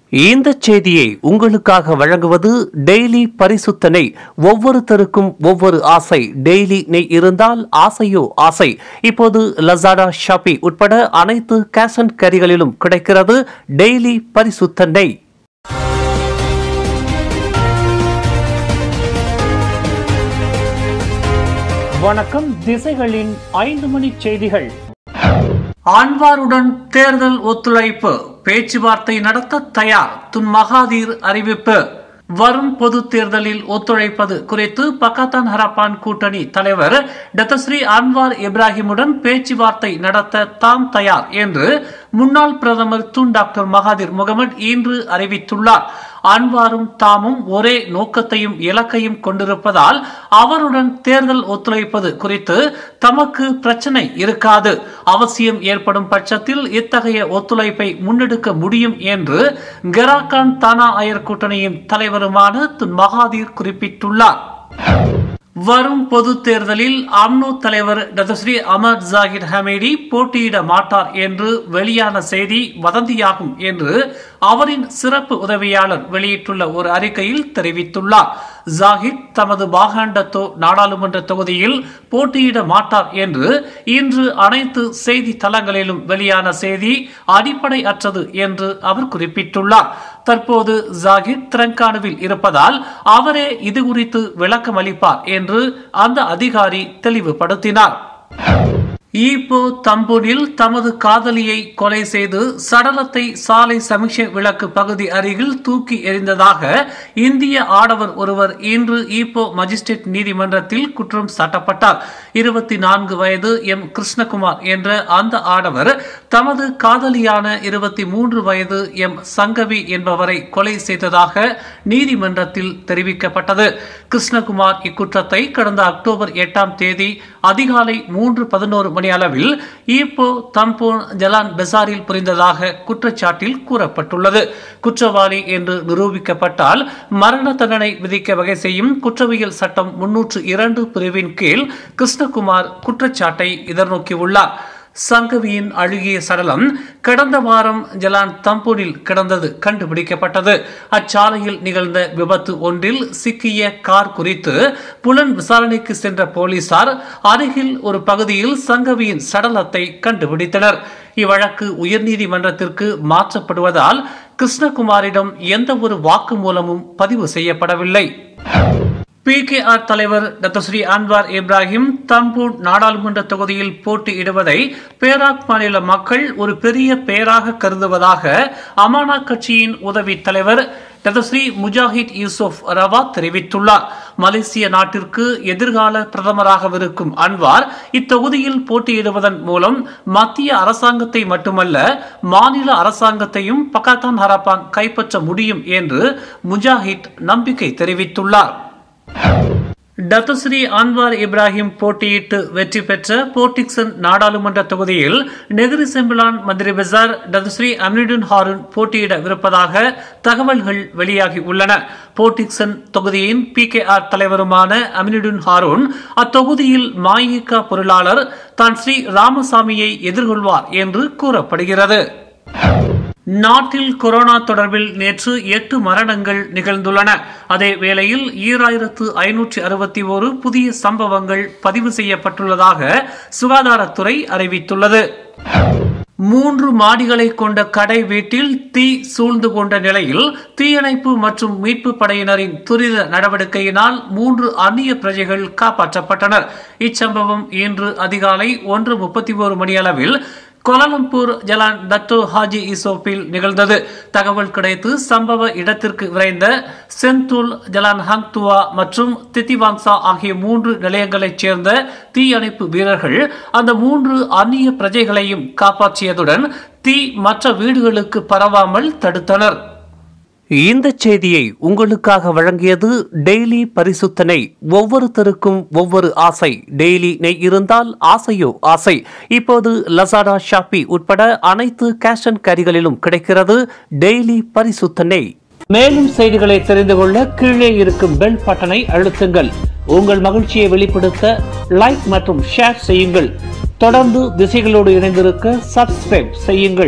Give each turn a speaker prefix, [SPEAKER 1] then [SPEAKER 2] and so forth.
[SPEAKER 1] இந்த செய்தியை உங்களுக்காக வழங்குவது டெய்லி பரிசுத்த நெய் ஒவ்வொருத்தருக்கும் ஒவ்வொரு ஆசை டெய்லி நெய் இருந்தால் ஆசையோ ஆசை இப்போது லசாடா ஷாப்பி உட்பட அனைத்து கேஷ் அண்ட் கரிகளிலும் கிடைக்கிறது டெய்லி பரிசுத்த நெய் வணக்கம் திசைகளின் ஐந்து மணி செய்திகள் அன்வாருடன் தேர்தல் ஒத்துழைப்பு பேச்சுவார்த்தை நடத்த தயார் துன் மகாதீர் அறிவிப்பு வரும் பொது தேர்தலில் ஒத்துழைப்பது குறித்து பக்காத்தான் ஹரப்பான் கூட்டணி தலைவர் டத்தஸ்ரீ அன்வார் இப்ராஹிமுடன் பேச்சுவார்த்தை நடத்த தாம் தயார் என்று முன்னாள் பிரதமர் துன் டாக்டர் மகாதீர் முகமது இன்று அறிவித்துள்ளார் அன்வாரும் தாமும் ஒரே நோக்கத்தையும் இலக்கையும் கொண்டிருப்பதால் அவருடன் தேர்தல் ஒத்துழைப்பது குறித்து தமக்கு பிரச்சனை இருக்காது அவசியம் ஏற்படும் பட்சத்தில் இத்தகைய ஒத்துழைப்பை முன்னெடுக்க முடியும் என்று கெராகான் தானா அயர் கூட்டணியின் தலைவருமான துன் மகாதீர் குறிப்பிட்டுள்ளார் வரும் பொது தேர்தலில் அம்னோ தலைவர் டதஸ்ரீ அமர் ஜாகிர் ஹமீடி போட்டியிட மாட்டார் என்று வெளியான செய்தி வதந்தியாகும் என்று அவரின் சிறப்பு உதவியாளர் வெளியிட்டுள்ள ஒரு அறிக்கையில் தெரிவித்துள்ளார் ஜாகிர் தமது மாகாண்டத்தோ நாடாளுமன்ற தொகுதியில் போட்டியிட மாட்டார் என்று இன்று அனைத்து செய்தி தளங்களிலும் வெளியான செய்தி அடிப்படை அற்றது என்று அவர் குறிப்பிட்டுள்ளார் தற்போது ஜாகிர் திரங்கானுவில் இருப்பதால் அவரே இது குறித்து விளக்கம் அளிப்பார் என்று அந்த அதிகாரி தெளிவுபடுத்தினார் ஈப்போ தம்பூரில் தமது காதலியை கொலை செய்து சடலத்தை சாலை சமீட்சை விளக்கு பகுதி அருகில் தூக்கி எறிந்ததாக இந்திய ஆடவர் ஒருவர் இன்று ஈப்போ மஜிஸ்ட்ரேட் நீதிமன்றத்தில் குற்றம் சாட்டப்பட்டார் இருபத்தி நான்கு வயது எம் கிருஷ்ணகுமார் என்ற அந்த ஆடவர் தமது காதலியான இருபத்தி மூன்று வயது எம் சங்கவி என்பவரை கொலை செய்ததாக நீதிமன்றத்தில் தெரிவிக்கப்பட்டது கிருஷ்ணகுமார் இக்குற்றத்தை கடந்த அக்டோபர் எட்டாம் தேதி அதிகாலை மூன்று பதினோரு மணி அளவில் ஈப்போ தம்போன் ஜலான் பெசாரில் புரிந்ததாக குற்றச்சாட்டில் கூறப்பட்டுள்ளது குற்றவாளி என்று நிரூபிக்கப்பட்டால் மரண தண்டனை விதிக்க வகை செய்யும் குற்றவியல் சட்டம் முன்னூற்று இரண்டு பிரிவின் கீழ் கிருஷ்ணகுமார் குற்றச்சாட்டை எதிர்நோக்கியுள்ளார் சங்கவியின் அழுகிய சடலம் கடந்த வாரம் ஜலான் தம்பூரில் கிடந்தது கண்டுபிடிக்கப்பட்டது அச்சாலையில் நிகழ்ந்த விபத்து ஒன்றில் சிக்கிய கார் குறித்து புலன் விசாரணைக்கு சென்ற போலீசார் அருகில் ஒரு பகுதியில் சங்கவியின் சடலத்தை கண்டுபிடித்தனர் இவ்வழக்கு உயர்நீதிமன்றத்திற்கு மாற்றப்படுவதால் கிருஷ்ணகுமாரிடம் எந்த ஒரு வாக்குமூலமும் பதிவு செய்யப்படவில்லை பிகேஆர் தலைவர் டத்தஸ்ரீ அன்வார் இப்ராஹிம் தம்பூர் நாடாளுமன்ற தொகுதியில் போட்டியிடுவதை பேராக் மாநில மக்கள் ஒரு பெரிய பெயராக கருதுவதாக அமானா கட்சியின் உதவி தலைவர் டதஸ்ரீ முஜாஹித் யூசுப் ரவா தெரிவித்துள்ளார் மலேசிய நாட்டிற்கு எதிர்கால பிரதமராகவிருக்கும் அன்வார் இத்தொகுதியில் போட்டியிடுவதன் மூலம் மத்திய அரசாங்கத்தை மட்டுமல்ல மாநில அரசாங்கத்தையும் பக்காத்தான் ஹரப்பான் கைப்பற்ற முடியும் என்று முஜாஹித் நம்பிக்கை தெரிவித்துள்ளார் டத்தஸ்ரீ அன்வார் இப்ராஹிம் போட்டியிட்டு வெற்றி பெற்ற போர்டிக்சன் நாடாளுமன்ற தொகுதியில் நெகிரி செம்பிலான் மந்திரி பசார் டத்தஸ்ரீ அமினுடன் ஹாரூன் போட்டியிடவிருப்பதாக தகவல்கள் வெளியாகி உள்ளன போர்டிக்சன் தொகுதியின் பி கே ஆர் தலைவருமான அமினுடன் ஹாரூன் அத்தொகுதியில் மாயிகா பொருளாளர் தான் ஸ்ரீ ராமசாமியை எதிர்கொள்வார் என்று கூறப்படுகிறது நாட்டில் கொரோனா தொடர்பில் நேற்று எட்டு மரணங்கள் நிகழ்ந்துள்ளன அதே வேளையில் ஈராயிரத்து ஐநூற்றி அறுபத்தி ஒரு புதிய சம்பவங்கள் பதிவு செய்யப்பட்டுள்ளதாக சுகாதாரத்துறை அறிவித்துள்ளது மூன்று மாடிகளை கொண்ட கடை வீட்டில் தீ சூழ்ந்து கொண்ட நிலையில் தீயணைப்பு மற்றும் மீட்பு படையினரின் துரித நடவடிக்கையினால் மூன்று அந்நிய பிரஜைகள் காப்பாற்றப்பட்டனர் இச்சம்பவம் இன்று அதிகாலை ஒன்று முப்பத்தி ஒரு மணியளவில் கோலாலம்பூர் ஜலான் தட்டோ ஹாஜி இசோப்பில் நிகழ்ந்தது தகவல் கிடைத்து சம்பவ இடத்திற்கு விரைந்த செந்தூல் ஜலான் ஹங்துவா மற்றும் தித்திவாங்சா ஆகிய மூன்று நிலையங்களைச் சேர்ந்த தீயணைப்பு வீரர்கள் அந்த மூன்று அந்நிய பிரஜைகளையும் காப்பாற்றியதுடன் தீ மற்ற வீடுகளுக்கு பரவாமல் தடுத்தனர் இந்த செய்தியை உங்களுக்காக வழங்கியது டெய்லி பரிசுத்தனை ஒவ்வொருத்தருக்கும் ஒவ்வொரு ஆசை டெய்லி நெய் இருந்தால் ஆசையோ ஆசை இப்போது லசாடா ஷாப்பி உட்பட அனைத்து கேஷ் அண்ட் கரிகளிலும் கிடைக்கிறது டெய்லி பரிசுத்தனை மேலும் செய்திகளை தெரிந்து கொள்ள கீழே இருக்கும் பெல் பட்டனை அழுத்துங்கள் உங்கள் மகிழ்ச்சியை வெளிப்படுத்த லைக் மற்றும் ஷேர் செய்யுங்கள் தொடர்ந்து திசைகளோடு இணைந்திருக்க சப்ஸ்கிரைப் செய்யுங்கள்